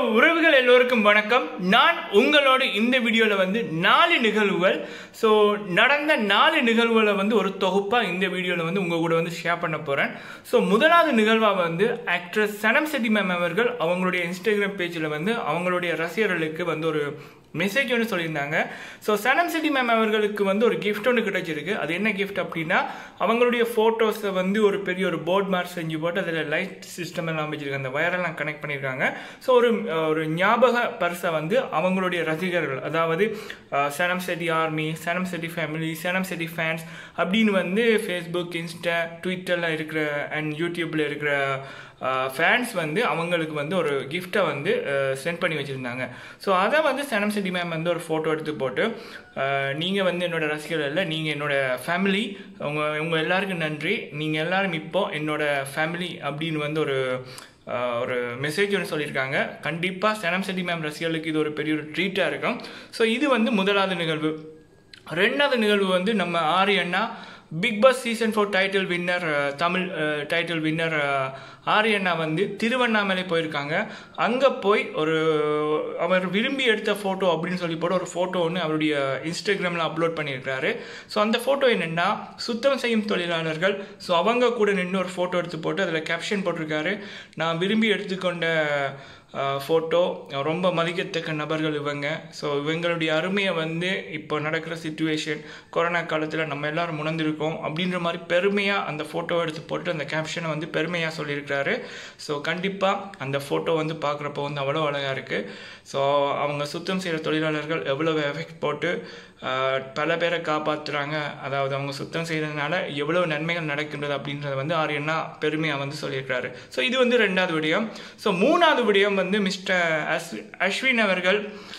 உறவுகள் எல்லோருக்கும் வணக்கம் நான் உங்களோட இந்த வீடியோவில் வந்து நாலு நிகழ்வுகள் ஸோ நடந்த நாலு நிகழ்வுகளை வந்து ஒரு தொகுப்பாக இந்த வீடியோவில் வந்து உங்கள் கூட வந்து ஷேர் பண்ண போகிறேன் ஸோ முதலாவது நிகழ்வாக வந்து ஆக்ட்ரஸ் சனம் செட்டி மேம் அவர்கள் அவங்களுடைய இன்ஸ்டாகிராம் பேஜில் வந்து அவங்களுடைய ரசிகர்களுக்கு வந்து ஒரு மெசேஜ் ஒன்று சொல்லியிருந்தாங்க ஸோ சனம் சிட்டி மேம் அவர்களுக்கு வந்து ஒரு gift ஒன்று கிடைச்சிருக்கு அது என்ன gift அப்படின்னா அவங்களுடைய ஃபோட்டோஸை வந்து ஒரு பெரிய ஒரு போர்ட் மார்க் செஞ்சு போட்டு அதில் லைட் சிஸ்டம் எல்லாம் வச்சிருக்காங்க அந்த வயரெல்லாம் கனெக்ட் பண்ணியிருக்காங்க ஸோ ஒரு ஒரு ஞாபக பரிசை வந்து அவங்களுடைய ரசிகர்கள் அதாவது அஹ், Sanam Shetty army Sanam Shetty family Sanam Shetty fans அப்படின்னு வந்து ஃபேஸ்புக் இன்ஸ்டா ட்விட்டரில் இருக்கிற அண்ட் யூடியூப்பில் இருக்கிற ஃபேன்ஸ் வந்து அவங்களுக்கு வந்து ஒரு கிஃப்ட்டை வந்து சென்ட் பண்ணி வச்சுருந்தாங்க ஸோ அதை வந்து சனம் செட்டி மேம் வந்து ஒரு ஃபோட்டோ எடுத்து போட்டு நீங்கள் வந்து என்னோட ரசிகர்கள் இல்லை நீங்கள் என்னோட ஃபேமிலி உங்கள் உங்கள் எல்லாருக்கும் நன்றி நீங்கள் எல்லாரும் இப்போ என்னோட ஃபேமிலி அப்படின்னு வந்து ஒரு அஹ், ஒரு மெசேஜ் ஒன்று சொல்லியிருக்காங்க கண்டிப்பாக சனம் செட்டி மேம் ரசிகர்களுக்கு இது ஒரு பெரிய ஒரு ட்ரீட்டாக இருக்கும் ஸோ இது வந்து முதலாவது நிகழ்வு ரெண்டாவது நிகழ்வு வந்து நம்ம ஆரியண்ணா Bigg Boss season four title winner Tamil title winner ஆரியண்ணா வந்து திருவண்ணாமலை போயிருக்காங்க அங்கே போய் ஒரு அவர் விரும்பி எடுத்த ஃபோட்டோ அப்படின்னு சொல்லி போட்டு ஒரு ஃபோட்டோ ஒன்று அவருடைய இன்ஸ்டாகிராமில் அப்லோட் பண்ணியிருக்காரு ஸோ அந்த ஃபோட்டோ என்னென்னா சுத்தம் செய்யும் தொழிலாளர்கள் ஸோ அவங்க கூட நின்று ஒரு ஃபோட்டோ எடுத்து போட்டு அதில் கேப்ஷன் போட்டிருக்காரு நான் விரும்பி எடுத்துக்கொண்ட ஃபோட்டோ ரொம்ப மதிக்கத்தக்க நபர்கள் இவங்க ஸோ இவங்களுடைய அருமையை வந்து இப்போ நடக்கிற சுச்சுவேஷன் கொரோனா காலத்தில் நம்ம எல்லாரும் உணர்ந்திருக்கோம் அப்படின்ற மாதிரி பெருமையாக அந்த ஃபோட்டோ எடுத்து போட்டு அந்த கேப்ஷனை வந்து பெருமையாக சொல்லியிருக்கிறாரு ஸோ கண்டிப்பாக அந்த ஃபோட்டோ வந்து பார்க்குறப்போ வந்து அவ்வளோ அழகாக இருக்குது ஸோ அவங்க சுத்தம் செய்கிற தொழிலாளர்கள் எவ்வளோ எஃபெக்ட் போட்டு ஆஹ், பல பேரை காப்பாற்றுறாங்க அதாவது அவங்க சுத்தம் செய்கிறதுனால எவ்வளோ நன்மைகள் நடக்கின்றது அப்படின்றத வந்து ஆரியன்னா பெருமையாக வந்து சொல்லியிருக்கிறாரு ஸோ இது வந்து ரெண்டாவது விடயம் ஸோ மூணாவது விடயம் வந்து மிஸ்டர் அஸ் அஸ்வின் அவர்கள்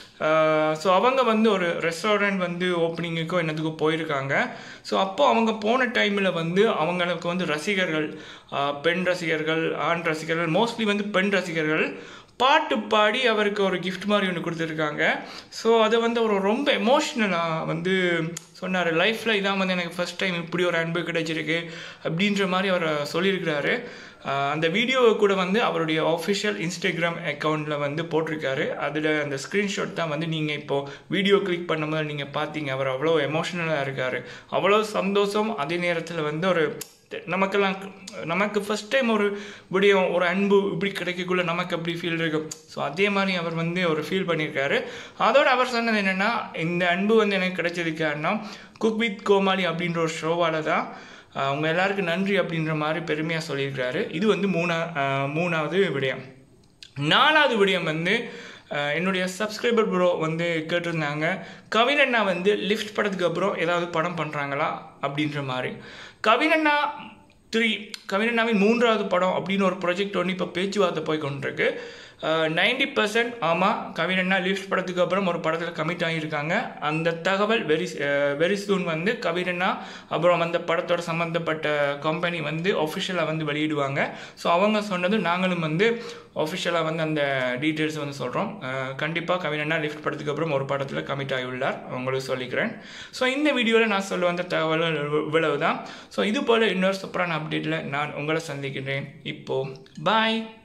ஸோ அவங்க வந்து ஒரு ரெஸ்டாரண்ட் வந்து ஓப்பனிங்குக்கோ என்னத்துக்கோ போயிருக்காங்க ஸோ அப்போ அவங்க போன டைமில் வந்து அவங்களுக்கு வந்து ரசிகர்கள் ஆஹ், பெண் ரசிகர்கள் ஆண் ரசிகர்கள் மோஸ்ட்லி வந்து பெண் ரசிகர்கள் பாட்டு பாடி அவருக்கு ஒரு gift மாதிரி ஒன்று கொடுத்துருக்காங்க ஸோ அதை வந்து அவர் ரொம்ப எமோஷ்னலாக வந்து சொன்னார் லைஃப்பில் இதான் வந்து எனக்கு ஃபஸ்ட் டைம் இப்படி ஒரு அன்பு கிடைச்சிருக்கு அப்படின்ற மாதிரி அவர் சொல்லியிருக்கிறாரு ஆஹ் அந்த வீடியோவை கூட வந்து அவருடைய ஆஃபிஷியல் இன்ஸ்டாகிராம் அக்கௌண்ட்டில் வந்து போட்டிருக்காரு அதில் அந்த ஸ்க்ரீன்ஷாட் தான் வந்து நீங்கள் இப்போது வீடியோ கிளிக் பண்ணும்போது நீங்கள் பார்த்தீங்க அவர் அவ்வளோ எமோஷ்னலாக இருக்கார் அவ்வளோ சந்தோஷம் அதே நேரத்தில் வந்து ஒரு நமக்கெல்லாம் நமக்கு ஃபஸ்ட் டைம் ஒரு விடியம் ஒரு அன்பு இப்படி கிடைக்கக்குள்ள நமக்கு அப்படி ஃபீல் இருக்கும் ஸோ அதே மாதிரி அவர் வந்து ஒரு ஃபீல் பண்ணியிருக்காரு அதோட அவர் சொன்னது என்னென்னா இந்த அன்பு வந்து எனக்கு கிடைச்சது காரணம் குக் வித் கோமாளி அப்படின்ற ஒரு ஷோவால் தான் ஆஹ் அவங்க எல்லாருக்கும் நன்றி அப்படின்ற மாதிரி பெருமையாக சொல்லியிருக்கிறாரு இது வந்து மூணா ஆஹ் மூணாவது விடயம் நாலாவது விடயம் வந்து ஆஹ் என்னுடைய சப்ஸ்கிரைபர் ப்ரோ வந்து கேட்டிருந்தாங்க கவினண்ணா வந்து லிஃப்ட் படத்துக்கு அப்புறம் ஏதாவது படம் பண்ணுறாங்களா அப்படின்ற மாதிரி கவினண்ணா த்ரீ கவினண்ணாவின் மூன்றாவது படம் அப்படின்னு ஒரு ப்ராஜெக்ட் ஒன்று இப்போ பேச்சுவார்த்தை போய் கொண்டிருக்கு நைன்டி பர்சன்ட் ஆமாம் கவினண்ணா லிஃப்ட் படத்துக்கு அப்புறம் ஒரு படத்தில் கமிட் ஆகியிருக்காங்க அந்த தகவல் வெரி வெரி சூன் வந்து கவினண்ணா அப்புறம் அந்த படத்தோட சம்மந்தப்பட்ட கம்பெனி வந்து ஒஃபிஷியலாக வந்து வெளியிடுவாங்க ஸோ அவங்க சொன்னது நாங்களும் வந்து ஒஃபிஷியலாக வந்து அந்த டீட்டெயில்ஸ் வந்து சொல்கிறோம் கண்டிப்பாக கவினண்ணா லிஃப்ட் படத்துக்கு அப்புறம் ஒரு படத்தில் கமிட் ஆகியுள்ளார் உங்களுக்கு சொல்லிக்கிறேன் ஸோ இந்த வீடியோவில் நான் சொல்ல வந்த தகவல் இவ்வளவு தான் ஸோ இது போல் இன்னொரு சூப்பரான அப்டேட்டில் நான் உங்களை சந்திக்கிறேன் இப்போது பாய்